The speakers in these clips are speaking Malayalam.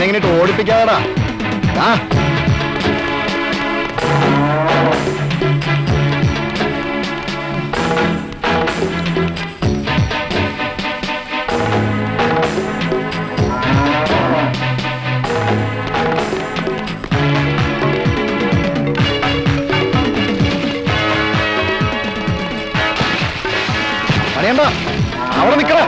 എങ്ങനെ ഇട്ട് ഓടിപ്പിക്കാതെടാ ആ അറിയണ്ട അവിടെ നിക്കടാ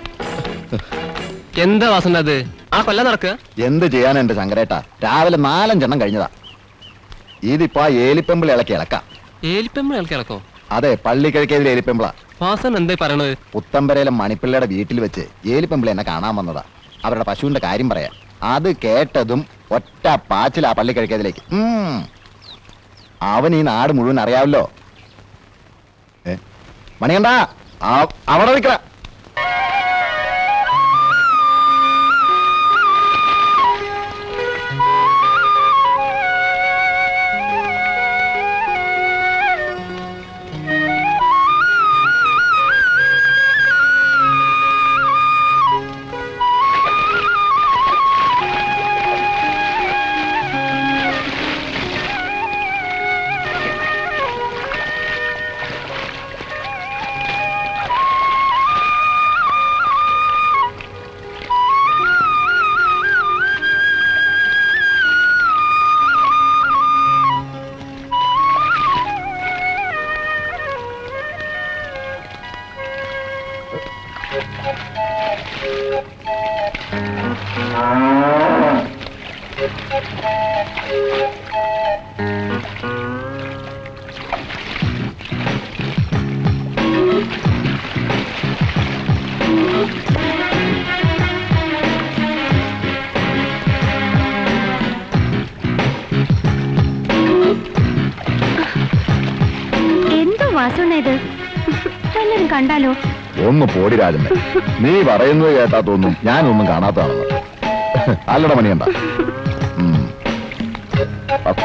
എന്താ വാസന അത് ആ കൊല്ലം നടക്കുക എന്ത് ചെയ്യാൻ എന്റെ ശങ്കരേട്ടാ രാവിലെ നാലഞ്ചെണ്ണം കഴിഞ്ഞതാ ഇതിപ്പോ ആ ഏലിപ്പെമ്പിൾ ഇളക്കി ഇളക്കാം ഏലിപ്പെമ്മ ഇളക്കിളക്കോ അതെ പള്ളിക്കിഴക്കേതിൽ ഏലിപ്പെമ്പിളാ വാസൻ എന്താ പറയണത് പുത്തമ്പരയിലെ മണിപ്പിള്ളയുടെ വീട്ടിൽ വെച്ച് ഏലിപ്പെമ്പിളി എന്നെ കാണാൻ വന്നതാ അവരുടെ പശുവിന്റെ കാര്യം പറയാം അത് കേട്ടതും ഒറ്റ പാച്ചിലാ പള്ളിക്കിഴക്കേതിലേക്ക് ഉം. അവൻ ഈ നാട് മുഴുവൻ അറിയാവല്ലോ ഏ? മണികണ്ടാ ആ- അവിടെ നിൽക്കണ എന്തോ വാസുണ്ണ ഇത് എല്ലാരും കണ്ടാലോ ഒന്ന് പോടി രാജന്റെ നീ പറയുന്നത് കേട്ടാ തോന്നും ഞാനൊന്നും കാണാത്തതാണെന്ന് അല്ലട മണിയണ്ട ഉം. അ-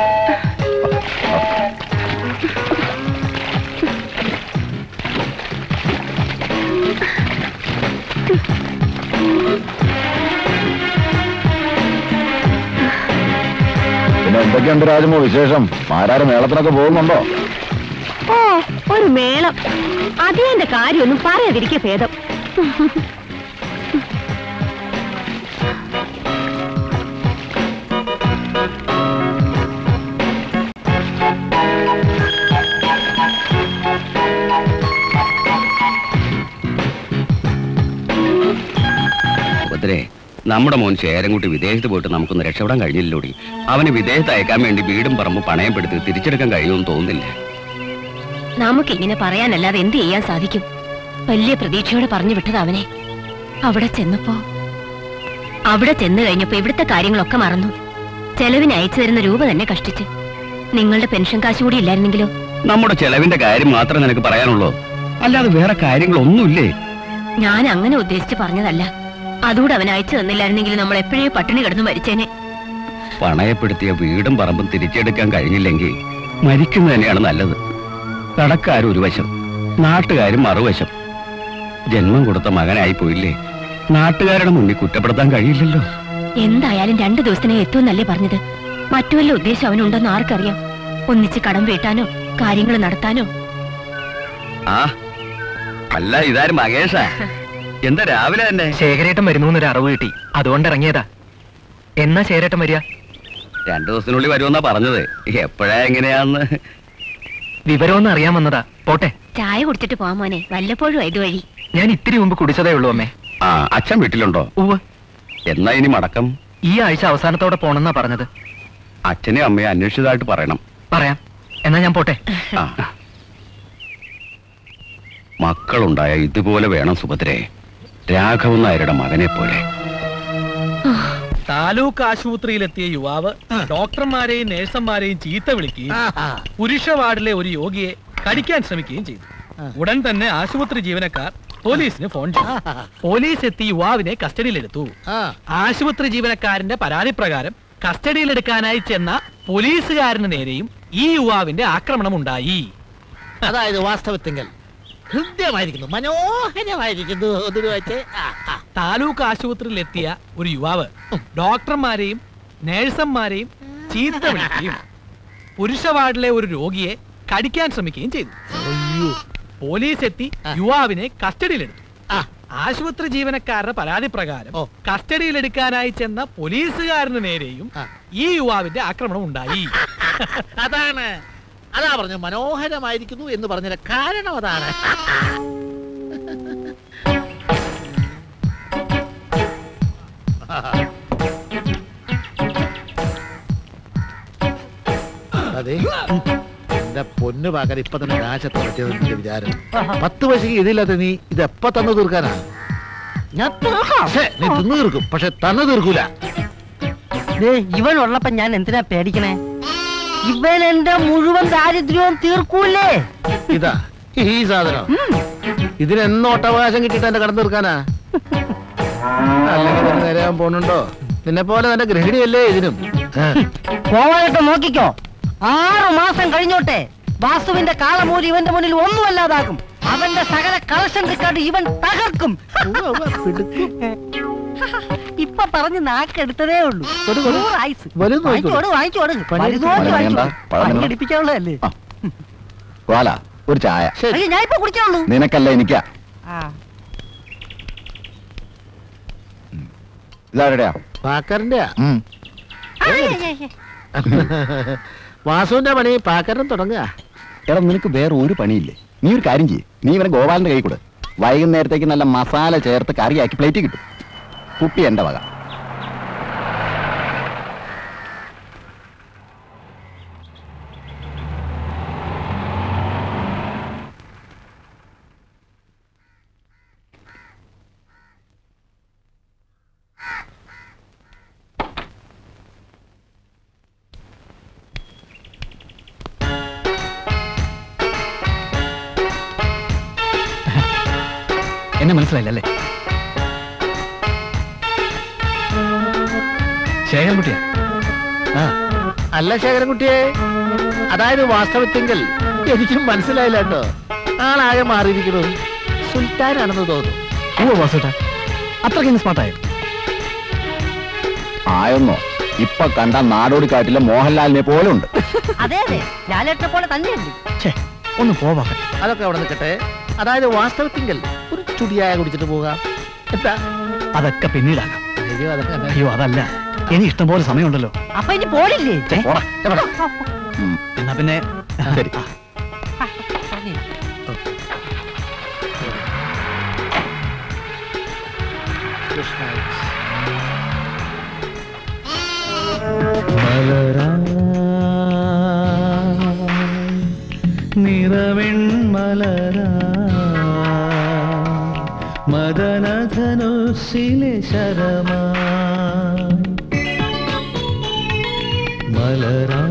പിന്നെ എന്തൊക്കെയുണ്ട് രാജമോ വിശേഷം മാരാറ് മേളത്തിനൊക്കെ പോകുന്നുണ്ടോ ഓ ഒരു മേളം അതിന്റെ കാര്യമൊന്നും പറയാതിരിക്കെ ഭേദം ഭദ്രേ നമ്മുടെ മോൻ ശേരൻകുട്ടി വിദേശത്ത് പോയിട്ട് നമുക്കൊന്ന് രക്ഷപ്പെടാൻ കഴിഞ്ഞില്ലോടി അവന് വിദേശത്ത് അയക്കാൻ വേണ്ടി വീടും പറമ്പ് പണയപ്പെടുത്തി തിരിച്ചെടുക്കാൻ കഴിയുമെന്ന് തോന്നുന്നില്ല നമുക്ക് ഇങ്ങനെ പറയാനല്ലാതെ എന്ത് ചെയ്യാൻ സാധിക്കും വലിയ പ്രതീക്ഷയോടെ പറഞ്ഞു വിട്ടത് അവനെ അവിടെ ചെന്നപ്പോ അവിടെ ചെന്നു കഴിഞ്ഞപ്പോ ഇവിടുത്തെ കാര്യങ്ങളൊക്കെ മറന്നു ചെലവിന് അയച്ചു തരുന്ന രൂപ തന്നെ കഷ്ടിച്ച് നിങ്ങളുടെ പെൻഷൻ കാശ് കൂടി ഇല്ലായിരുന്നെങ്കിലോ നമ്മുടെ ചെലവിന്റെ കാര്യം മാത്രമേ നിനക്ക് പറയാനുള്ളൂ അല്ലാതെ വേറെ കാര്യങ്ങളൊന്നുമില്ലേ ഞാൻ അങ്ങനെ ഉദ്ദേശിച്ച് പറഞ്ഞതല്ല അതുകൂടെ അവൻ അയച്ചു തന്നില്ലായിരുന്നെങ്കിൽ നമ്മൾ എപ്പോഴേ പട്ടിണി കിടന്നു മരിച്ചേനെ പണയപ്പെടുത്തിയ വീടും പറമ്പും തിരിച്ചെടുക്കാൻ കഴിഞ്ഞില്ലെങ്കിൽ മരിക്കുന്നത് തന്നെയാണ് നല്ലത് കടക്കാരും ഒരു വശം നാട്ടുകാരും മറുവശം ജന്മം കൊടുത്ത മകനായി പോയില്ലേ നാട്ടുകാരുടെ മുന്നിൽ കുറ്റപ്പെടുത്താൻ കഴിയില്ലല്ലോ എന്തായാലും രണ്ടു ദിവസത്തിനെ എത്തുമെന്നല്ലേ പറഞ്ഞത് മറ്റു വല്ല ഉദ്ദേശം അവനുണ്ടെന്ന് ആർക്കറിയാം ഒന്നിച്ച് കടം വീട്ടാനോ കാര്യങ്ങൾ നടത്താനോ ആ അല്ല ഇതാരും മകേഷാ എന്താ രാവിലെ തന്നെ ശേഖരേട്ടൻ വരുന്നു എന്നൊരു അറിവ് കിട്ടി അതുകൊണ്ട് ഇറങ്ങിയതാ എന്നാ ശേഖരേട്ടൻ വരിക രണ്ടു ദിവസത്തിനുള്ളിൽ വരുമെന്നാ പറഞ്ഞത് എപ്പോഴാ എങ്ങനെയാന്ന് വിവരമൊന്നും അറിയാൻ വന്നതാ പോട്ടെ ചായ കുടിച്ചിട്ട് പോവാൻ മോനെ വല്ലപ്പോഴും ഇതുവഴി ഞാൻ ഇത്തിരി മുമ്പ് കുടിച്ചതേ ഉള്ളൂ അമ്മേ ആ അച്ഛൻ വീട്ടിലുണ്ടോ ഉവ് എന്നാ ഇനി മടക്കം ഈ ആഴ്ച അവസാനത്തോടെ പോണെന്നാ പറഞ്ഞത് അച്ഛനെയും അമ്മയെ അന്വേഷിച്ചതായിട്ട് പറയണം പറയാം എന്നാ ഞാൻ പോട്ടെ ആ. മക്കളുണ്ടായ ഇതുപോലെ വേണം സുഭദ്രേ രാഘവൻ നായരുടെ മകനെ പോലെ താലൂക്ക് ആശുപത്രിയിലെത്തിയ യുവാവ് ഡോക്ടർമാരെയും നേഴ്സന്മാരെയും ചീത്ത വിളിക്കുകയും പുരുഷ വാർഡിലെ ഒരു യോഗിയെ കടിക്കാൻ ശ്രമിക്കുകയും ചെയ്തു ഉടൻ തന്നെ ആശുപത്രി ജീവനക്കാർ പോലീസിന് ഫോൺ ചെയ്തു പോലീസ് എത്തി യുവാവിനെ കസ്റ്റഡിയിലെടുത്തു ആശുപത്രി ജീവനക്കാരന്റെ പരാതി പ്രകാരം കസ്റ്റഡിയിലെടുക്കാനായി ചെന്ന പോലീസുകാരന് നേരെയും ഈ യുവാവിന്റെ ആക്രമണം ഉണ്ടായി അതായത് വാസ്തവത്തിങ്കൽ ഹൃദ്യമായിരിക്കുന്നു മനോഹരമായിരിക്കുന്നു ഒന്നിനു വെച്ച് ആ, ആ. താലൂക്ക് ആശുപത്രിയിൽ എത്തിയ ഒരു യുവാവ് ഡോക്ടർമാരെയും നേഴ്സന്മാരെയും ചീത്ത വിളിക്കുകയും പുരുഷ വാർഡിലെ ഒരു രോഗിയെ കടിക്കാൻ ശ്രമിക്കുകയും ചെയ്തു അയ്യോ പോലീസ് എത്തി ആ. യുവാവിനെ കസ്റ്റഡിയിലെടുത്തു ആ ആശുപത്രി ജീവനക്കാരുടെ പരാതി പ്രകാരം ഓ. കസ്റ്റഡിയിലെടുക്കാനായി ചെന്ന പോലീസുകാരന് നേരെയും ആ. ഈ യുവാവിന്റെ ആക്രമണം ഉണ്ടായി അതാണ് അതാ പറഞ്ഞു മനോഹരമായിരിക്കുന്നു എന്ന് പറഞ്ഞതിന്റെ കാരണം അതാണ് അതെ എന്റെ പൊന്നു പാക്കാൻ ഇപ്പൊ തന്നെ കാശത്ത് പറ്റിയത് നിന്റെ വിചാരം പത്ത് പൈസക്ക് ഇതില്ലാത്ത നീ ഇത് എപ്പ തന്നു തീർക്കാനാ ഞാൻ തീർക്കാം. ഛേ, നീ തിന്നു തീർക്കും പക്ഷെ തന്നു തീർക്കൂല ദേ, ഇവൻ ഉള്ളപ്പോ ഞാൻ എന്തിനാ പേടിക്കണേ ഇവൻ എന്റെ മുഴുവൻ ദാരിദ്ര്യവും തീർക്കൂലേ ഇതാ ഈ സാധനം ഇതിന് എന്നോട്ടവകാശം കിട്ടിയിട്ട് എന്റെ കടന്നു തീർക്കാനാ അല്ലെങ്കിൽ ഇതിന് നേരെയാൻ പോണുണ്ടോ നിന്നെ പോലെ തന്നെ ഗൃഹിണിയല്ലേ ഇതിനും ആ. പോവാനൊക്കെ നോക്കിക്കോ ആറു മാസം കഴിഞ്ഞോട്ടെ വാസുവിന്റെ കാളമൂലി ഇവന്റെ മുന്നിൽ ഒന്നുമല്ലാതാകും അവന്റെ സകല കളക്ഷൻ റെക്കോർഡ് ഇവൻ തകർക്കും ഉവ്വ് ഉവ്വ്, പിടുക്കും. ഇപ്പൊ പറഞ്ഞ് നാക്കെടുത്തതേ ഉള്ളൂ കൊടു, കൊടു. നൂറ് ആയുസ്. വലുത് നോക്കിക്കോ. വാങ്ങിച്ചോട് വാങ്ങിച്ചോട് പണി വലുതോട്ട് പണി വാങ്ങിച്ചോട് വേണ്ട, പഴം വേണം. അടിപ്പിക്കാനുള്ളതല്ലേ ആ. കോല ഒരു ചായ ശരി അയ്യോ ഞാൻ ഇപ്പൊ കുടിച്ചോളൂ നിനക്കല്ല എനിക്കാ ആ ഇതാരുടെയാ പാക്കറിന്റെ ഉം. വാസുവിന്റെ പണി പാക്കരൻ തുടങ്ങുക എടാ നിനക്ക് വേറെ ഒരു പണിയില്ലേ നീ ഒരു കാര്യം ചെയ്യ് നീ ഇവനെ ഗോപാലിന്റെ കൈ കൊടു വൈകുന്നേരത്തേക്ക് നല്ല മസാല ചേർത്ത് കറിയാക്കി പ്ലേറ്റ് കിട്ടും കുപ്പി എന്റെ വക എന്നെ മനസ്സിലായില്ലല്ലേ ശേഖരൻകുട്ടിയാ ആ. അല്ല ശേഖരൻകുട്ടിയെ അതായത് വാസ്തവത്തെങ്കിൽ എനിക്കും മനസ്സിലായില്ല കേട്ടോ ആളാകെ മാറിയിരിക്കണു സുൽത്താനാണെന്ന് തോന്നുന്നു ഓ വാസുട്ടാ അത്രയ്ക്ക് സ്മാർട്ടായോ ആയൊന്നോ ഇപ്പൊ കണ്ട നാടോടി കാട്ടിലെ മോഹൻലാലിനെ പോലെ ഉണ്ട് അതെ അതെ ലാലേട്ടനെ പോലെ തന്നെയുണ്ട് ഒന്ന് പോവാ അതൊക്കെ അവിടെ നിൽക്കട്ടെ അതായത് വാസ്തവത്തെങ്കിൽ ഒരു ചുടിയായ കുടിച്ചിട്ട് പോകാം എന്താ അതൊക്കെ പിന്നീടാകാം അയ്യോ അതൊക്കെ അയ്യോ അതല്ല ഇനി ഇഷ്ടം പോലെ സമയമുണ്ടല്ലോ അപ്പൊ ഇനി പോണില്ലേ പോടാ, എവിടെ? ഉം. എന്നാ പിന്നെ ശരി മദനധനുസിലെ ശരമായി മലരാ